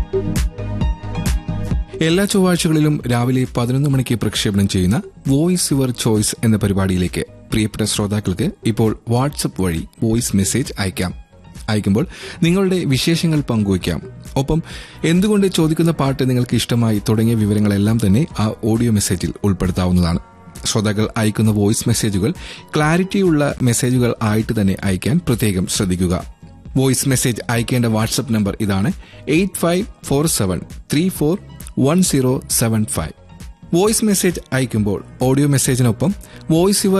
എല്ലാ ചൊവ്വാഴ്ചകളിലും രാവിലെ പതിനൊന്ന് മണിക്ക് പ്രക്ഷേപണം ചെയ്യുന്ന വോയിസ് യുവർ ചോയ്സ് എന്ന പരിപാടിയിലേക്ക് പ്രിയപ്പെട്ട ശ്രോതാക്കൾക്ക് ഇപ്പോൾ വാട്സപ്പ് വഴി വോയിസ് മെസ്സേജ് അയക്കാം അയക്കുമ്പോൾ നിങ്ങളുടെ വിശേഷങ്ങൾ പങ്കുവയ്ക്കാം ഒപ്പം എന്തുകൊണ്ട് ചോദിക്കുന്ന പാട്ട് നിങ്ങൾക്ക് ഇഷ്ടമായി തുടങ്ങിയ വിവരങ്ങളെല്ലാം തന്നെ ആ ഓഡിയോ മെസ്സേജിൽ ഉൾപ്പെടുത്താവുന്നതാണ് ശ്രോതാക്കൾ അയക്കുന്ന വോയിസ് മെസ്സേജുകൾ ക്ലാരിറ്റിയുള്ള മെസ്സേജുകൾ ആയിട്ട് തന്നെ അയക്കാൻ പ്രത്യേകം ശ്രദ്ധിക്കുക വോയിസ് മെസ്സേജ് അയക്കേണ്ട വാട്സ്ആപ്പ് നമ്പർ ഇതാണ് eight five four seven three four one zero seven five voice message അയക്കുമ്പോൾ ഓഡിയോ മെസ്സേജിനൊപ്പം വോയിസ് യുവർ